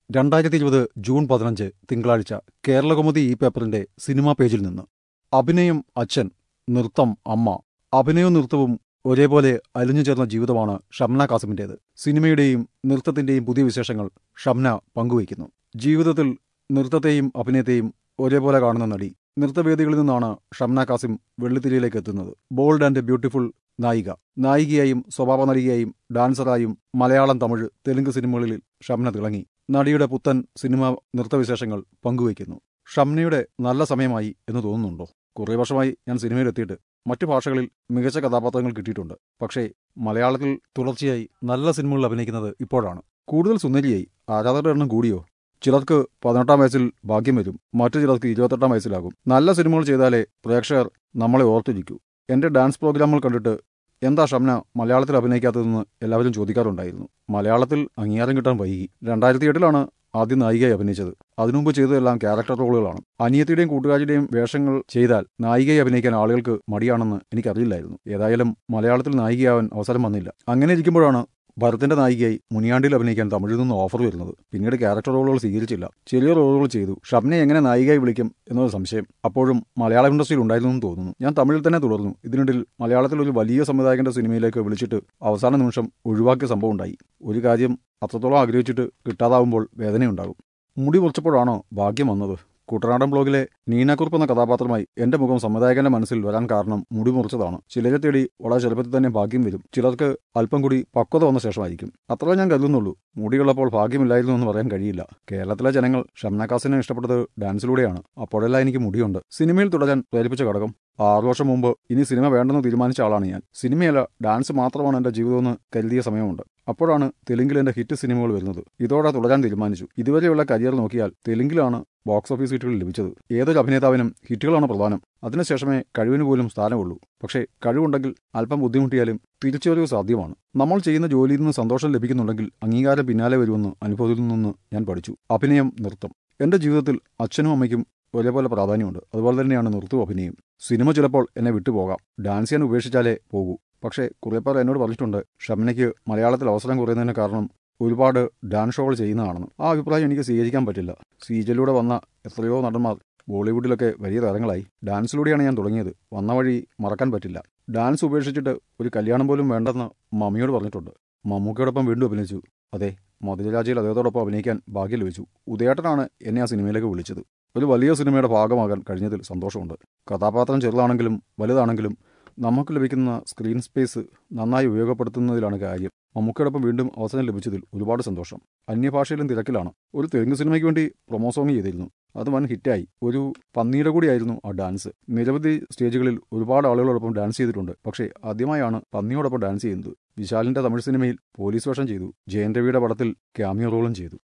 രണ്ടായിരത്തി ഇരുപത് ജൂൺ പതിനഞ്ച് തിങ്കളാഴ്ച കേരളകൗമുദി ഈ പേപ്പറിന്റെ സിനിമാ പേജിൽ നിന്ന് അഭിനയം അച്ഛൻ നൃത്തം അമ്മ അഭിനയവും നൃത്തവും ഒരേപോലെ അലിഞ്ഞു ചേർന്ന ജീവിതമാണ് ഷംന കാസിമിന്റേത് സിനിമയുടെയും നൃത്തത്തിന്റെയും പുതിയ വിശേഷങ്ങൾ ഷംന പങ്കുവയ്ക്കുന്നു ജീവിതത്തിൽ നൃത്തത്തെയും അഭിനയത്തെയും ഒരേപോലെ കാണുന്ന നടി നൃത്തവേദികളിൽ നിന്നാണ് ഷംന കാസിം വെള്ളിത്തിരിയിലേക്ക് എത്തുന്നത് ബോൾഡ് ആൻഡ് ബ്യൂട്ടിഫുൾ നായിക നായികയായും സ്വഭാവ നടികയായും ഡാൻസറായും മലയാളം തമിഴ് തെലുങ്ക് സിനിമകളിൽ ഷംന തിളങ്ങി നടിയുടെ പുത്തൻ സിനിമ നൃത്തവിശേഷങ്ങൾ പങ്കുവയ്ക്കുന്നു ഷംനയുടെ നല്ല സമയമായി എന്ന് തോന്നുന്നുണ്ടോ കുറേ വർഷമായി ഞാൻ സിനിമയിലെത്തിയിട്ട് മറ്റു ഭാഷകളിൽ മികച്ച കഥാപാത്രങ്ങൾ കിട്ടിയിട്ടുണ്ട് പക്ഷേ മലയാളത്തിൽ തുടർച്ചയായി നല്ല സിനിമകളിൽ അഭിനയിക്കുന്നത് ഇപ്പോഴാണ് കൂടുതൽ സുന്ദരിയായി ആരാധകരുടെ എണ്ണം കൂടിയോ ചിലർക്ക് പതിനെട്ടാം വയസ്സിൽ ഭാഗ്യം വരും മറ്റു ചിലർക്ക് ഇരുപത്തെട്ടാം വയസ്സിലാകും നല്ല സിനിമകൾ ചെയ്താലേ പ്രേക്ഷകർ നമ്മളെ ഓർത്തിരിക്കൂ എന്റെ ഡാൻസ് പ്രോഗ്രാമുകൾ കണ്ടിട്ട് എന്താ ഷംന മലയാളത്തിൽ അഭിനയിക്കാത്തതെന്ന് എല്ലാവരും ചോദിക്കാറുണ്ടായിരുന്നു മലയാളത്തിൽ അംഗീകാരം കിട്ടാൻ വൈകി രണ്ടായിരത്തി എട്ടിലാണ് ആദ്യം നായികയായി അഭിനയിച്ചത് അതിനുമുമ്പ് ചെയ്തതെല്ലാം ക്യാരക്ടർ റോളുകളാണ് അനിയത്തിയുടെയും കൂട്ടുകാരിയുടെയും വേഷങ്ങൾ ചെയ്താൽ നായികയെ അഭിനയിക്കാൻ ആളുകൾക്ക് മടിയാണെന്ന് എനിക്കറിയില്ലായിരുന്നു ഏതായാലും മലയാളത്തിൽ നായികയാവാൻ അവസരം വന്നില്ല അങ്ങനെ ഇരിക്കുമ്പോഴാണ് ഭരത്തിന്റെ നായികയായി മുനിയാണ്ടിൽ അഭിനയിക്കാൻ തമിഴിൽ നിന്ന് ഓഫർ വരുന്നത് പിന്നീട് ക്യാരക്ടർ റോളുകൾ സ്വീകരിച്ചില്ല ചെറിയ റോളുകൾ ചെയ്തു ഷബ്നെ എങ്ങനെ നായികയായി വിളിക്കും എന്നൊരു സംശയം അപ്പോഴും മലയാള ഇൻഡസ്ട്രിയിൽ ഉണ്ടായിരുന്നു എന്ന് തോന്നുന്നു ഞാൻ തമിഴിൽ തന്നെ തുടർന്നു ഇതിനിടയിൽ മലയാളത്തിൽ ഒരു വലിയ സംവിധായകന്റെ സിനിമയിലേക്ക് വിളിച്ചിട്ട് അവസാന നിമിഷം ഒഴിവാക്കിയ സംഭവം ഉണ്ടായി ഒരു കാര്യം അത്രത്തോളം ആഗ്രഹിച്ചിട്ട് കിട്ടാതാവുമ്പോൾ വേദനയുണ്ടാകും മുടി മുറിച്ചപ്പോഴാണോ ഭാഗ്യം വന്നത് കുട്ടനാടൻ ബ്ലോഗിലെ നീനാക്കുറുപ്പ് എന്ന കഥാപാത്രമായി എന്റെ മുഖം സംവിധായകന്റെ മനസ്സിൽ വരാൻ കാരണം മുടി മുറിച്ചതാണ് ചിലരെ തേടി വളരെ ചെറുപ്പത്തിൽ തന്നെ ഭാഗ്യം വരും ചിലർക്ക് അല്പം കൂടി പക്വത വന്ന ശേഷമായിരിക്കും അത്രേ ഞാൻ കരുതുന്നുള്ളൂ മുടിയുള്ളപ്പോൾ ഭാഗ്യമില്ലായിരുന്നു എന്ന് പറയാൻ കഴിയില്ല കേരളത്തിലെ ജനങ്ങൾ ഷംനാക്കാസിനെ ഇഷ്ടപ്പെട്ടത് ഡാൻസിലൂടെയാണ് അപ്പോഴെല്ലാം എനിക്ക് മുടിയുണ്ട് സിനിമയിൽ തുടരാൻ പ്രേരിപ്പിച്ച ഘടകം ആറു വർഷം മുമ്പ് ഇനി സിനിമ വേണ്ടെന്ന് തീരുമാനിച്ച ആളാണ് ഞാൻ സിനിമയല്ല ഡാൻസ് മാത്രമാണ് എന്റെ ജീവിതമെന്ന് കരുതിയ സമയമുണ്ട് അപ്പോഴാണ് തെലുങ്കിൽ എന്റെ ഹിറ്റ് സിനിമകൾ വരുന്നത് ഇതോടെ തുടരാൻ തീരുമാനിച്ചു ഇതുവരെയുള്ള കരിയർ നോക്കിയാൽ തെലുങ്കിലാണ് ബോക്സ് ഓഫീസ് ഹിറ്റുകൾ ലഭിച്ചത് ഏതൊരു അഭിനേതാവിനും ഹിറ്റുകളാണ് പ്രധാനം അതിനുശേഷമേ കഴിവിന് പോലും സ്ഥാനമുള്ളൂ പക്ഷേ കഴിവുണ്ടെങ്കിൽ അല്പം ബുദ്ധിമുട്ടിയാലും തിരിച്ചുവരവ് സാധ്യമാണ് നമ്മൾ ചെയ്യുന്ന ജോലിയിൽ നിന്ന് സന്തോഷം ലഭിക്കുന്നുണ്ടെങ്കിൽ അംഗീകാരം പിന്നാലെ വരുമെന്ന് അനുഭവത്തിൽ നിന്ന് ഞാൻ പഠിച്ചു അഭിനയം നൃത്തം എന്റെ ജീവിതത്തിൽ അച്ഛനും അമ്മയ്ക്കും ഒരേപോലെ പ്രാധാന്യമുണ്ട് അതുപോലെ തന്നെയാണ് നൃത്തവും അഭിനയം സിനിമ ചിലപ്പോൾ എന്നെ വിട്ടുപോകാം ഡാൻസ് ചെയ്യാൻ ഉപേക്ഷിച്ചാലേ പോകൂ പക്ഷേ കുറേ പേർ എന്നോട് പറഞ്ഞിട്ടുണ്ട് ഷംനയ്ക്ക് മലയാളത്തിൽ അവസരം കുറയുന്നതിന് കാരണം ഒരുപാട് ഡാൻസ് ഷോകൾ ചെയ്യുന്നതാണെന്ന് ആ അഭിപ്രായം എനിക്ക് സ്വീകരിക്കാൻ പറ്റില്ല സീജലിലൂടെ വന്ന എത്രയോ നടന്മാർ ബോളിവുഡിലൊക്കെ വലിയ താരങ്ങളായി ഡാൻസിലൂടെയാണ് ഞാൻ തുടങ്ങിയത് വന്ന വഴി മറക്കാൻ പറ്റില്ല ഡാൻസ് ഉപേക്ഷിച്ചിട്ട് ഒരു കല്യാണം പോലും വേണ്ടെന്ന് മമ്മിയോട് പറഞ്ഞിട്ടുണ്ട് മമ്മൂക്കയോടൊപ്പം വീണ്ടും അഭിനയിച്ചു അതെ മധുരരാജയിൽ അദ്ദേഹത്തോടൊപ്പം അഭിനയിക്കാൻ ഭാഗ്യം ലഭിച്ചു ഉദയേട്ടനാണ് എന്നെ ആ സിനിമയിലേക്ക് വിളിച്ചത് ഒരു വലിയ സിനിമയുടെ ഭാഗമാകാൻ കഴിഞ്ഞതിൽ സന്തോഷമുണ്ട് കഥാപാത്രം ചെറുതാണെങ്കിലും വലുതാണെങ്കിലും നമുക്ക് ലഭിക്കുന്ന സ്ക്രീൻ സ്പേസ് നന്നായി ഉപയോഗപ്പെടുത്തുന്നതിലാണ് കാര്യം മമ്മൂക്കയോടൊപ്പം വീണ്ടും അവസരം ലഭിച്ചതിൽ ഒരുപാട് സന്തോഷം അന്യഭാഷയിലും തിരക്കിലാണ് ഒരു തെലുങ്ക് സിനിമയ്ക്ക് വേണ്ടി പ്രൊമോ സോങ് ചെയ്തിരുന്നു അത് വൻ ഹിറ്റായി ഒരു പന്നിയുടെ കൂടിയായിരുന്നു ആ ഡാൻസ് നിരവധി സ്റ്റേജുകളിൽ ഒരുപാട് ആളുകളോടൊപ്പം ഡാൻസ് ചെയ്തിട്ടുണ്ട് പക്ഷേ ആദ്യമായാണ് പന്നിയോടൊപ്പം ഡാൻസ് ചെയ്യുന്നത് വിശാലിന്റെ തമിഴ് സിനിമയിൽ പോലീസ് വേഷം ചെയ്തു ജയൻ രവിയുടെ പടത്തിൽ ക്യാമിയോ റോളും ചെയ്തു